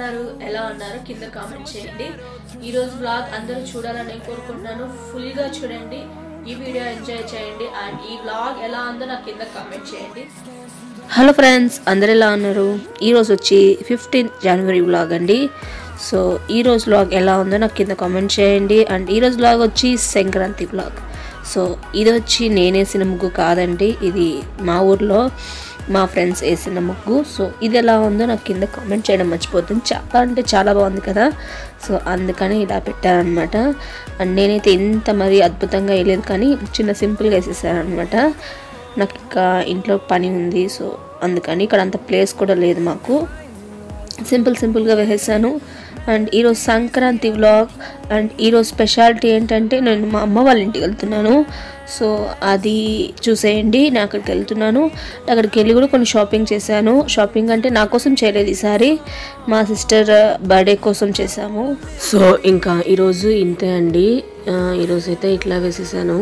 ఉన్నారు ఎలా ఉన్నారు కింద కామెంట్ చేయండి ఈరోజు బ్లాగ్ అందరూ చూడాలని నేను కోరుకుంటున్నాను ఫుల్గా చూడండి ఈ వీడియో ఎంజాయ్ చేయండి అండ్ ఈ బ్లాగ్ ఎలా ఉందో నాకు కింద కామెంట్ చేయండి హలో ఫ్రెండ్స్ అందరు ఎలా ఉన్నారు ఈరోజు వచ్చి ఫిఫ్టీన్త్ జనవరి వ్లాగ్ అండి సో ఈరోజు వ్లాగ్ ఎలా ఉందో నాకు కింద కామెంట్ చేయండి అండ్ ఈరోజు వ్లాగ్ వచ్చి సంక్రాంతి వ్లాగ్ సో ఇది వచ్చి నేను వేసిన ముగ్గు కాదండి ఇది మా ఊర్లో మా ఫ్రెండ్స్ వేసిన ముగ్గు సో ఇది ఎలా ఉందో నాకు కింద కామెంట్ చేయడం మర్చిపోతుంది చాలా అంటే చాలా బాగుంది కదా సో అందుకని ఇలా పెట్టారనమాట అండ్ నేనైతే ఇంత మరీ అద్భుతంగా వేయలేదు కానీ చిన్న సింపుల్గా వేసేసాను అనమాట నాకు ఇంకా ఇంట్లో పని ఉంది సో అందుకని ఇక్కడ అంత ప్లేస్ కూడా లేదు మాకు సింపుల్ సింపుల్గా వేసేసాను అండ్ ఈరోజు సంక్రాంతి వ్లాగ్ అండ్ ఈరోజు స్పెషాలిటీ ఏంటంటే నేను మా అమ్మ వాళ్ళ ఇంటికి వెళ్తున్నాను సో అది చూసేయండి నేను అక్కడికి వెళ్తున్నాను అక్కడికి వెళ్ళి కూడా కొన్ని షాపింగ్ చేశాను షాపింగ్ అంటే నా కోసం చేయలేదు ఈసారి మా సిస్టర్ బర్త్డే కోసం చేశాము సో ఇంకా ఈరోజు ఇంతే అండి ఆ, ఈరోజు అయితే ఇట్లా వేసేసాను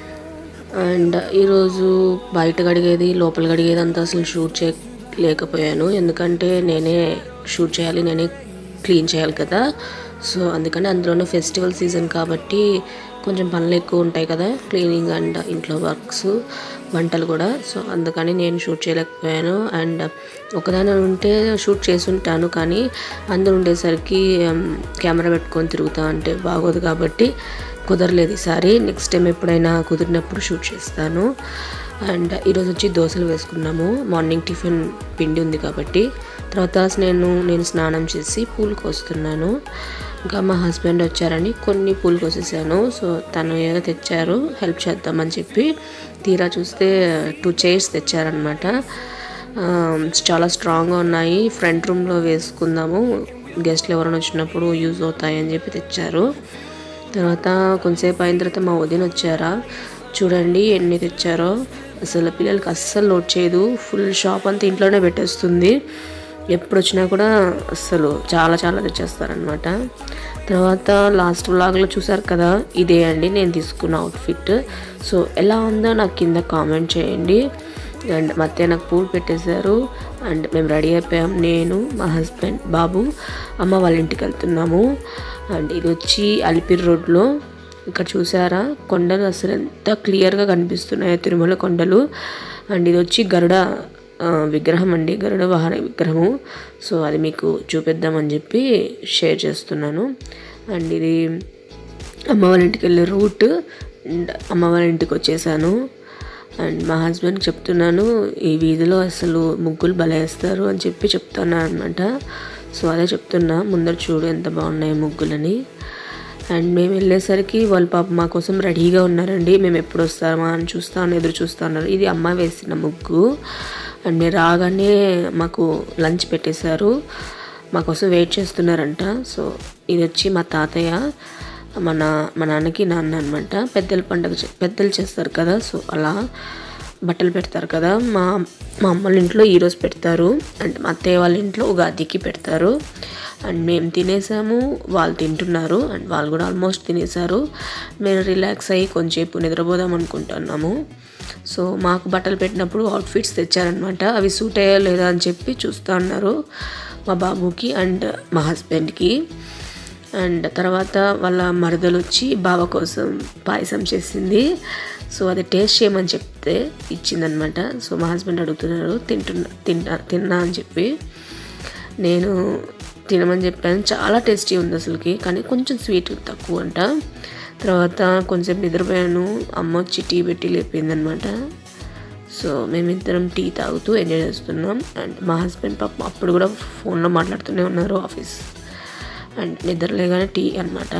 అండ్ ఈరోజు బయట గడిగేది లోపల గడిగేది అంతా అసలు షూట్ చేయలేకపోయాను ఎందుకంటే నేనే షూట్ చేయాలి నేనే క్లీన్ చేయాలి కదా సో అందుకని అందులోనే ఫెస్టివల్ సీజన్ కాబట్టి కొంచెం పనులు ఎక్కువ ఉంటాయి కదా క్లీనింగ్ అండ్ ఇంట్లో వర్క్స్ వంటలు కూడా సో అందుకని నేను షూట్ చేయలేకపోయాను అండ్ ఒకదాని ఉంటే షూట్ చేసి ఉంటాను కానీ అందరూ ఉండేసరికి ఉమ్, కెమెరా పెట్టుకొని తిరుగుతా అంటే బాగోదు కాబట్టి కుదరలేదు ఈసారి నెక్స్ట్ టైం ఎప్పుడైనా కుదిరినప్పుడు షూట్ చేస్తాను అండ్ ఈరోజు వచ్చి దోశలు వేసుకున్నాము మార్నింగ్ టిఫిన్ పిండి ఉంది కాబట్టి తర్వాత నేను నేను స్నానం చేసి పూలు కోస్తున్నాను ఇంకా మా హస్బెండ్ వచ్చారని కొన్ని పూలు కోసేసాను సో తను ఏదో తెచ్చారు హెల్ప్ చేద్దామని చెప్పి తీరా చూస్తే టూ చైర్స్ తెచ్చారనమాట ఆ, చాలా స్ట్రాంగ్గా ఉన్నాయి ఫ్రంట్ రూమ్లో వేసుకుందాము గెస్ట్లు ఎవరైనా వచ్చినప్పుడు యూజ్ అవుతాయి అని చెప్పి తెచ్చారు తర్వాత కొంతసేపు అయిన తర్వాత మా వదిన వచ్చారా చూడండి ఎన్ని తెచ్చారో అసలు పిల్లలకి అస్సలు లోడ్ చేయదు ఫుల్ షాప్ అంతా ఇంట్లోనే పెట్టేస్తుంది ఎప్పుడు వచ్చినా కూడా అస్సలు చాలా చాలా తెచ్చేస్తారనమాట తర్వాత లాస్ట్ వ్లాగ్లో చూసారు కదా ఇదే అండి నేను తీసుకున్న అవుట్ఫిట్ సో ఎలా ఉందో నాకు కింద కామెంట్ చేయండి అండ్ మధ్య నాకు పూలు పెట్టేశారు అండ్ మేము రెడీ అయిపోయాం నేను మా హస్బెండ్ బాబు అమ్మ వాళ్ళ ఇంటికి వెళ్తున్నాము అండ్ ఇది వచ్చి అలిపిరి రోడ్లో ఇక్కడ చూసారా కొండలు అసలు ఎంత క్లియర్గా కనిపిస్తున్నాయో తిరుమల కొండలు అండ్ ఇది వచ్చి గరుడ ఆ, విగ్రహం అండి గరుడ వాహన విగ్రహము సో అది మీకు చూపిద్దామని చెప్పి షేర్ చేస్తున్నాను అండ్ ఇది అమ్మ వాళ్ళ ఇంటికి వెళ్ళే రూట్ అండ్ అమ్మ వాళ్ళ ఇంటికి వచ్చేసాను అండ్ మా హస్బెండ్కి చెప్తున్నాను ఈ వీధిలో అసలు ముగ్గులు బలేస్తారు అని చెప్పి చెప్తున్నాను అనమాట సో అదే చెప్తున్నా ముందర చూడు ఎంత బాగున్నాయి ముగ్గులని అండ్ మేము వెళ్ళేసరికి వాళ్ళ పాప మా కోసం రెడీగా ఉన్నారండి మేము ఎప్పుడు వస్తామా అని చూస్తాను ఎదురు చూస్తా ఉన్నారు ఇది అమ్మ వేసిన ముగ్గు అండ్ మీరు రాగానే మాకు లంచ్ పెట్టేశారు మా కోసం వెయిట్ చేస్తున్నారంట సో ఇది వచ్చి మా తాతయ్య మన మా నాన్నకి నాన్న అనమాట పెద్దల పండుగ చే- పెద్దలు చేస్తారు కదా సో అలా బట్టలు పెడతారు కదా మా మా అమ్మ వాళ్ళ ఇంట్లో ఈరోజు పెడతారు అండ్ మా అత్తయ్య వాళ్ళ ఇంట్లో ఉగాదికి పెడతారు అండ్ మేము తినేసాము వాళ్ళు తింటున్నారు అండ్ వాళ్ళు కూడా ఆల్మోస్ట్ తినేసారు మేము రిలాక్స్ అయ్యి కొంచెంసేపు నిద్రపోదాం అనుకుంటున్నాము సో మాకు బట్టలు పెట్టినప్పుడు అవుట్ఫిట్స్ తెచ్చారనమాట అవి సూట్ అయ్యా లేదా అని చెప్పి చూస్తూ ఉన్నారు మా బాబుకి అండ్ మా హస్బెండ్కి అండ్ తర్వాత వాళ్ళ మరదలు వచ్చి బావ కోసం పాయసం చేసింది సో అది టేస్ట్ చేయమని చెప్తే ఇచ్చిందనమాట సో మా హస్బెండ్ అడుగుతున్నారు తింటున్నా తింటా తిన్నా అని చెప్పి నేను తినమని చెప్పాను చాలా టేస్టీ ఉంది అసలుకి కానీ కొంచెం స్వీట్ తక్కువ అంట తర్వాత కొంచెం నిద్రపోయాను అమ్మ వచ్చి టీ పెట్టి లేపిందనమాట సో మేమిద్దరం టీ తాగుతూ ఎంజాయ్ చేస్తున్నాం అండ్ మా హస్బెండ్ పాప అప్పుడు కూడా ఫోన్లో మాట్లాడుతూనే ఉన్నారు ఆఫీస్ అండ్ నిద్ర లేగానే టీ అనమాట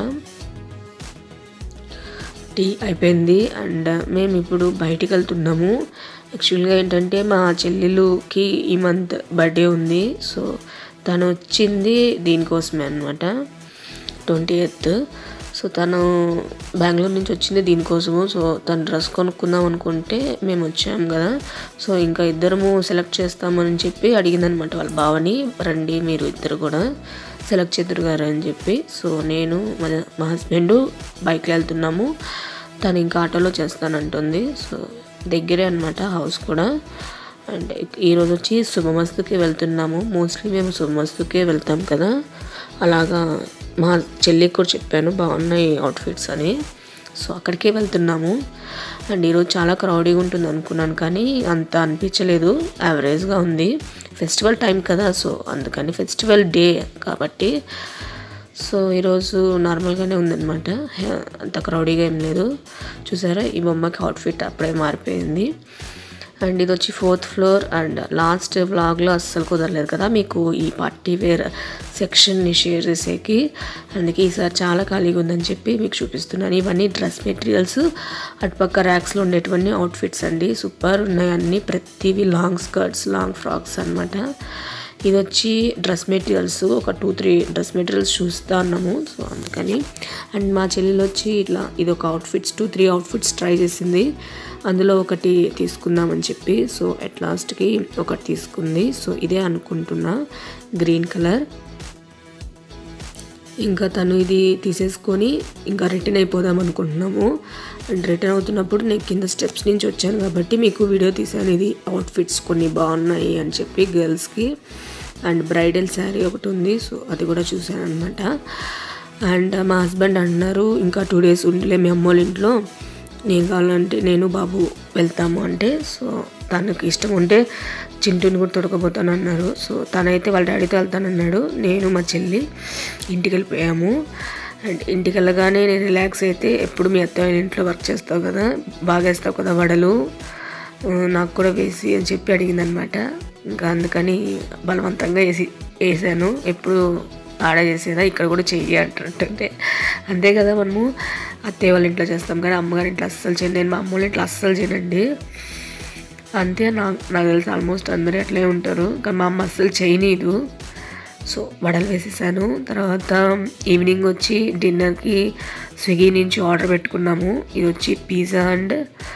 టీ అయిపోయింది అండ్ మేము ఇప్పుడు బయటికి వెళ్తున్నాము యాక్చువల్గా ఏంటంటే మా చెల్లెలుకి ఈ మంత్ బర్త్డే ఉంది సో తను వచ్చింది దీనికోసమే అనమాట ట్వంటీ ఎయిత్ సో తను బెంగళూరు నుంచి వచ్చింది దీనికోసము సో తను డ్రెస్ కొనుక్కుందాం అనుకుంటే మేము వచ్చాము కదా సో ఇంకా ఇద్దరము సెలెక్ట్ చేస్తామని చెప్పి అడిగిందనమాట వాళ్ళ బావని రండి మీరు ఇద్దరు కూడా సెలెక్ట్ చేద్దరు గారు అని చెప్పి సో నేను మా- మా హస్బెండ్ బైక్లో వెళ్తున్నాము తను ఇంకా ఆటోలో చేస్తానంటుంది సో దగ్గరే అనమాట హౌస్ కూడా అండ్ ఈరోజు వచ్చి శుభమస్తుకి వెళ్తున్నాము మోస్ట్లీ మేము శుభమస్తుకే వెళ్తాం కదా అలాగా మా చెల్లికి కూడా చెప్పాను బాగున్నాయి అవుట్ఫిట్స్ అని సో అక్కడికే వెళ్తున్నాము అండ్ ఈరోజు చాలా క్రౌడీగా ఉంటుంది అనుకున్నాను కానీ అంత అనిపించలేదు యావరేజ్గా ఉంది ఫెస్టివల్ టైం కదా సో అందుకని ఫెస్టివల్ డే కాబట్టి సో ఈరోజు నార్మల్గానే ఉందన్నమాట హే- అంత క్రౌడీగా ఏం లేదు చూసారా ఈ బొమ్మకి అవుట్ఫిట్ అప్పుడే మారిపోయింది అండ్ ఇది వచ్చి ఫోర్త్ ఫ్లోర్ అండ్ లాస్ట్ వ్లాగ్లో అస్సలు కుదరలేదు కదా మీకు ఈ పార్టీ వేర్ సెక్షన్ని షేర్ చేసేకి అందుకే ఈసారి చాలా ఖాళీగా ఉందని చెప్పి మీకు చూపిస్తున్నాను ఇవన్నీ డ్రెస్ మెటీరియల్స్ అటుపక్క ర్యాక్స్లో ఉండేటివన్నీ అవుట్ఫిట్స్ అండి సూపర్ ఉన్నాయి అన్నీ ప్రతివి లాంగ్ స్కర్ట్స్ లాంగ్ ఫ్రాక్స్ అన్నమాట ఇది వచ్చి డ్రెస్ మెటీరియల్స్ ఒక టూ త్రీ డ్రెస్ మెటీరియల్స్ చూస్తా ఉన్నాము సో అందుకని అండ్ మా చెల్లెలు వచ్చి ఇట్లా ఇది ఒక outfits two three outfits try చేసింది అందులో ఒకటి తీసుకుందామని చెప్పి సో అట్ లాస్ట్కి ఒకటి తీసుకుంది సో ఇదే అనుకుంటున్నా గ్రీన్ కలర్ ఇంకా తను ఇది తీసేసుకొని ఇంకా రిటర్న్ అయిపోదాం అనుకుంటున్నాము అండ్ రిటర్న్ అవుతున్నప్పుడు నేను కింద స్టెప్స్ నుంచి వచ్చాను కాబట్టి మీకు వీడియో తీసాను ఇది అవుట్ఫిట్స్ కొన్ని బాగున్నాయి అని చెప్పి గర్ల్స్కి అండ్ బ్రైడల్ శారీ ఒకటి ఉంది సో అది కూడా చూశాను అనమాట అండ్ మా హస్బెండ్ అన్నారు ఇంకా టూ డేస్ ఉండలే మీ అమ్మోళ్ళ ఇంట్లో నేను కావాలంటే నేను బాబు వెళ్తాము అంటే సో తనకు ఇష్టం ఉంటే చింటూని కూడా తొడకపోతాను అన్నారు సో తనైతే వాళ్ళ డాడీతో వెళ్తానన్నాడు నేను మా చెల్లి ఇంటికి వెళ్ళిపోయాము అండ్ ఇంటికి వెళ్ళగానే నేను రిలాక్స్ అయితే ఎప్పుడు మీ అత్తయ్య ఇంట్లో వర్క్ చేస్తావు కదా బాగా వేస్తావు కదా వడలు ఆ, నాకు కూడా వేసి అని చెప్పి అడిగింది అనమాట ఇంకా అందుకని బలవంతంగా వేసి వేసాను ఎప్పుడు ఆడ చేసేదా ఇక్కడ కూడా చెయ్యి అంటుంటే అంతే కదా మనము అత్తయ్య వాళ్ళ ఇంట్లో చేస్తాం కానీ అమ్మగారి ఇంట్లో అస్సలు చేయను నేను మా అమ్మ వాళ్ళ ఇంట్లో అస్సలు చేయనండి అంతే నాకు నాకు తెలిసి ఆల్మోస్ట్ అందరూ అట్లే ఉంటారు కానీ మా అమ్మ అస్సలు చేయనీదు సో వడలు వేసేసాను తర్వాత ఈవినింగ్ వచ్చి డిన్నర్కి స్విగ్గీ నుంచి ఆర్డర్ పెట్టుకున్నాము ఇది వచ్చి పిజ్జా అండ్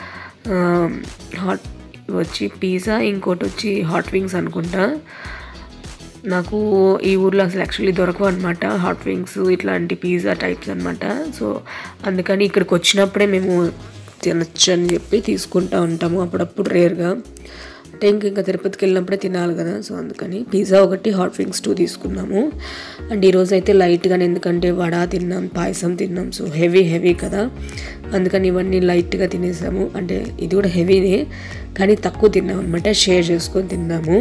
హాట్ ఇవి వచ్చి పిజ్జా ఇంకోటి వచ్చి హాట్ వింగ్స్ అనుకుంటా నాకు ఈ ఊర్లో అసలు యాక్చువల్లీ దొరకవు అనమాట హాట్ వింగ్స్ ఇట్లాంటి పిజ్జా టైప్స్ అనమాట సో అందుకని ఇక్కడికి వచ్చినప్పుడే మేము తినచ్చు అని చెప్పి తీసుకుంటా ఉంటాము అప్పుడప్పుడు రేర్గా అంటే ఇంక ఇంకా తిరుపతికి వెళ్ళినప్పుడే తినాలి కదా సో అందుకని పిజ్జా ఒకటి హాట్ వింగ్స్ టూ తీసుకున్నాము అండ్ ఈరోజు అయితే లైట్గానే ఎందుకంటే వడ తిన్నాం పాయసం తిన్నాం సో హెవీ హెవీ కదా అందుకని ఇవన్నీ లైట్గా తినేసాము అంటే ఇది కూడా హెవీనే కానీ తక్కువ తిన్నాం అనమాట షేర్ చేసుకొని తిన్నాము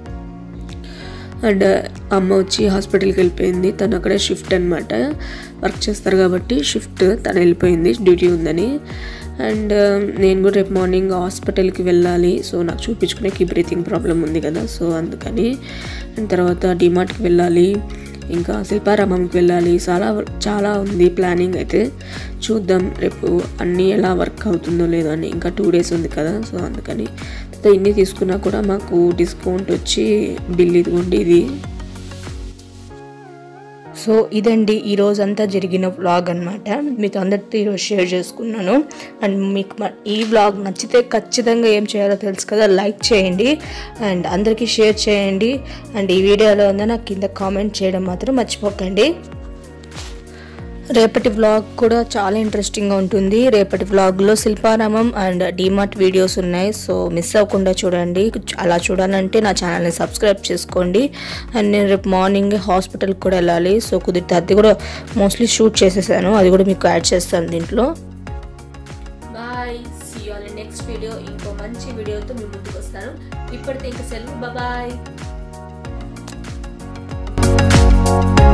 అండ్ అమ్మ వచ్చి హాస్పిటల్కి వెళ్ళిపోయింది తను అక్కడే షిఫ్ట్ అనమాట వర్క్ చేస్తారు కాబట్టి షిఫ్ట్ తను వెళ్ళిపోయింది డ్యూటీ ఉందని అండ్ నేను కూడా రేపు మార్నింగ్ హాస్పిటల్కి వెళ్ళాలి సో నాకు చూపించుకునే బ్రీతింగ్ ప్రాబ్లం ఉంది కదా సో అందుకని అండ్ తర్వాత డిమార్ట్కి వెళ్ళాలి ఇంకా శిల్పారామంకి వెళ్ళాలి చాలా చాలా ఉంది ప్లానింగ్ అయితే చూద్దాం రేపు అన్నీ ఎలా వర్క్ అవుతుందో లేదో అని ఇంకా టూ డేస్ ఉంది కదా సో అందుకని తర్వాత ఇన్ని తీసుకున్నా కూడా మాకు డిస్కౌంట్ వచ్చి బిల్ ఇదిగోండి ఇది సో ఇదండి ఈ రోజు అంతా జరిగిన వ్లాగ్ అనమాట మీతో అందరితో ఈరోజు షేర్ చేసుకున్నాను అండ్ మీకు మ- ఈ వ్లాగ్ నచ్చితే ఖచ్చితంగా ఏం చేయాలో తెలుసు కదా లైక్ చేయండి అండ్ అందరికీ షేర్ చేయండి అండ్ ఈ వీడియోలో ఉందో నాకు కింద కామెంట్ చేయడం మాత్రం మర్చిపోకండి రేపటి వ్లాగ్ కూడా చాలా ఇంట్రెస్టింగ్గా ఉంటుంది రేపటి వ్లాగ్లో శిల్పారామం అండ్ డిమార్ట్ వీడియోస్ ఉన్నాయి సో మిస్ అవ్వకుండా చూడండి అలా చూడాలంటే నా ఛానల్ని సబ్స్క్రైబ్ చేసుకోండి అండ్ నేను రేపు మార్నింగ్ హాస్పిటల్కి కూడా వెళ్ళాలి సో కుదిరితే అది కూడా మోస్ట్లీ షూట్ చేసేసాను అది కూడా మీకు యాడ్ చేస్తాను దీంట్లో bye see you next video ఇంకో మంచి వీడియోతో మీ ముందుకు వస్తాను ఇప్పటితే ఇంకా సెలవు బాయ్